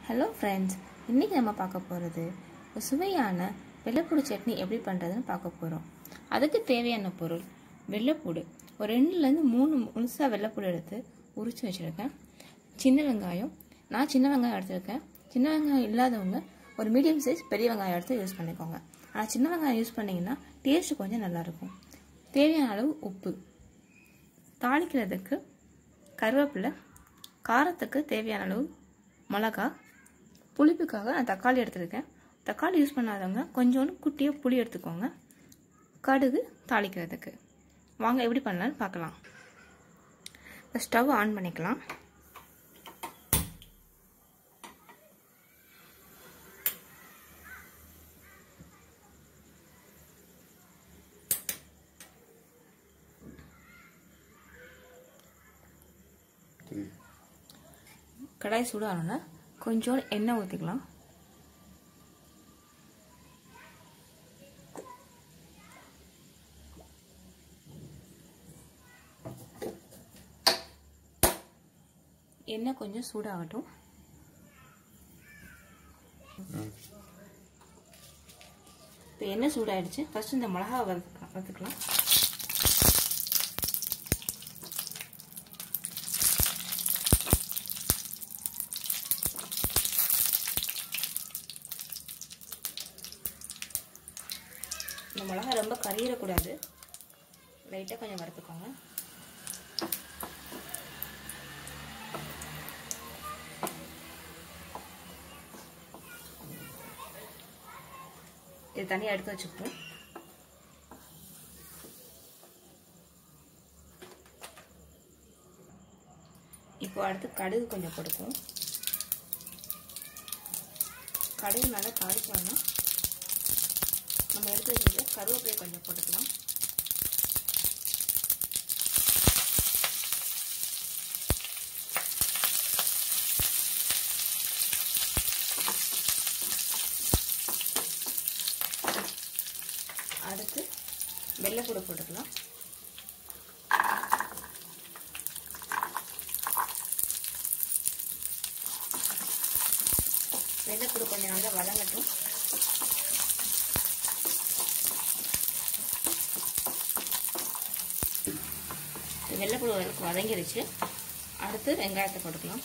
hello friends இன்றைக்கி நம்ம பார்க்க போகிறது ஒரு சுவையான வெள்ளைப்பூடு சட்னி எப்படி பண்ணுறதுன்னு பார்க்க போகிறோம் அதுக்கு தேவையான பொருள் வெள்ளைப்பூடு ஒரு ரெண்டுலேருந்து மூணு முழுசாக வெள்ளைப்பூடு எடுத்து உரித்து வச்சுருக்கேன் சின்ன வெங்காயம் நான் சின்ன வெங்காயம் எடுத்திருக்கேன் சின்ன வெங்காயம் இல்லாதவங்க ஒரு மீடியம் சைஸ் பெரிய வெங்காயம் எடுத்து யூஸ் பண்ணிக்கோங்க ஆனால் சின்ன வெங்காயம் யூஸ் பண்ணிங்கன்னா டேஸ்ட் கொஞ்சம் நல்லாயிருக்கும் தேவையான அளவு உப்பு தாளிக்கிறதுக்கு கருவேப்பிலை காரத்துக்கு தேவையான அளவு மிளகா புளிப்புக்காக நான் தக்காளி எடுத்துருக்கேன் தக்காளி யூஸ் பண்ணாதவங்க கொஞ்சோண்டு குட்டியாக புளி எடுத்துக்கோங்க கடுகு தாளிக்கிறதுக்கு வாங்க எப்படி பண்ணலான்னு பார்க்கலாம் இப்போ ஸ்டவ் ஆன் பண்ணிக்கலாம் கடாய் சூடானோன்னா கொஞ்சோண்டு எண்ணெய் ஊற்றிக்கலாம் எண்ணெய் கொஞ்சம் சூடாகட்டும் இப்போ எண்ணெய் சூடாயிடுச்சு ஃபர்ஸ்ட் இந்த மிளகா வறுத்துக்கலாம் வறுத்துக்கலாம் இந்த மிளகா ரொம்ப கறியிடக்கூடாது லைட்டாக கொஞ்சம் வறுத்துக்கோங்க இது தனியாக எடுத்து வச்சுப்போம் இப்போ அடுத்து கடுகு கொஞ்சம் கொடுக்கும் கடுகு நல்லா தாளிச்சோம்னா நம்ம எடுத்து வச்சுட்டு கருவேப்பிலை கொஞ்சம் போட்டுக்கலாம் அடுத்து வெள்ளைப்பூடு போட்டுக்கலாம் வெள்ளைப்பூடு கொஞ்சம் நல்லா வதங்கட்டும் வெள்ளைப்பூடு வதங்கிடுச்சு அடுத்து வெங்காயத்தை போட்டுக்கலாம்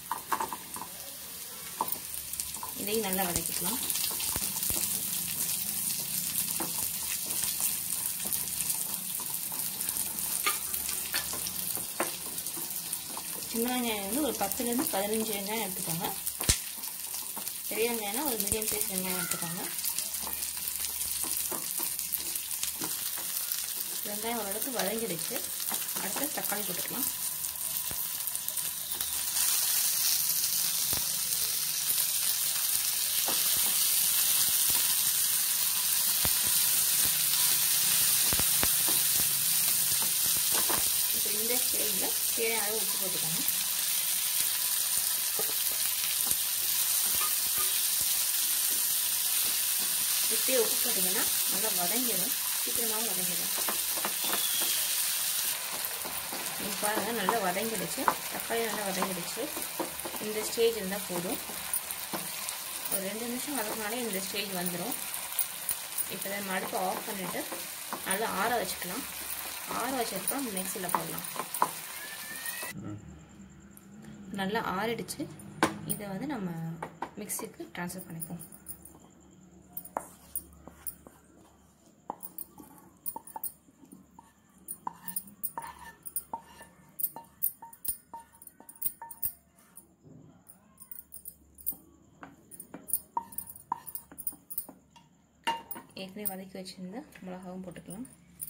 இதையும் நல்லா வதக்கிக்கலாம் சின்ன வெங்காயம் வந்து ஒரு பத்துலேருந்து பதினஞ்சு வெங்காயம் எடுத்துக்கோங்க பெரிய வெங்காயம்னா ஒரு மீடியம் சைஸ் வெங்காயம் எடுத்துக்கோங்க வெங்காயம் ஓரளவுக்கு வதங்கிடுச்சு அடுத்து தக்காளி போட்டுக்கலாம் இப்போ இந்த ஸ்டேஜில் தேவையான அளவு உப்பு போட்டுக்கோங்க இப்படியே உப்பு போட்டிங்கன்னா நல்லா வதங்கிடும் சீக்கிரமாக வதங்கிடும் நீங்கள் பாருங்கள் நல்லா வதங்கிடுச்சு தக்காளி நல்லா வதங்கிடுச்சு இந்த ஸ்டேஜ் இருந்தால் போதும் ஒரு ரெண்டு நிமிஷம் வதக்கினாலே இந்த ஸ்டேஜ் வந்துடும் இப்போ நம்ம அடுப்பை ஆஃப் பண்ணிவிட்டு நல்லா ஆற வச்சுக்கலாம் ஆற வச்சதுக்கப்புறம் மிக்சியில் போடலாம் நல்லா ஆறிடுச்சு இதை வந்து நம்ம மிக்சிக்கு ட்ரான்ஸ்ஃபர் பண்ணிப்போம் ஏற்கனவே வதக்கி வச்சுருந்த மிளகாவும் போட்டுக்கலாம்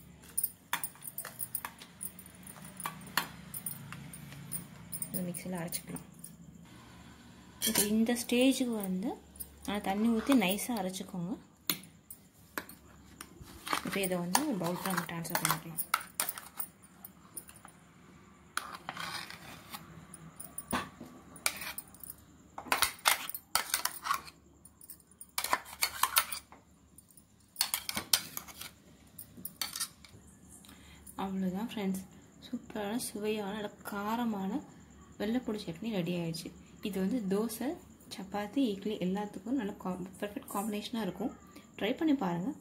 இந்த மிக்சியில் அரைச்சிக்கலாம் இப்போ இந்த ஸ்டேஜுக்கு வந்து நான் தண்ணி ஊற்றி நைஸாக அரைச்சிக்கோங்க இப்போ இதை வந்து பவுலுக்கு நம்ம ட்ரான்ஸ்ஃபர் பண்ணிக்கலாம் அவ்வளோதான் ஃப்ரெண்ட்ஸ் சூப்பரான சுவையான நல்ல காரமான வெள்ளைப்பூடி சட்னி ரெடி ஆயிடுச்சு இது வந்து தோசை சப்பாத்தி இட்லி எல்லாத்துக்கும் நல்ல கா பர்ஃபெக்ட் காம்பினேஷனாக இருக்கும் ட்ரை பண்ணி பாருங்கள்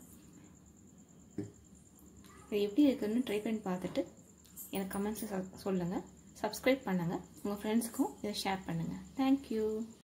இது எப்படி இருக்குதுன்னு ட்ரை பண்ணி பார்த்துட்டு எனக்கு கமெண்ட்ஸை சொல்லுங்கள் சப்ஸ்கிரைப் பண்ணுங்கள் உங்கள் ஃப்ரெண்ட்ஸுக்கும் இதை ஷேர் பண்ணுங்கள் தேங்க்யூ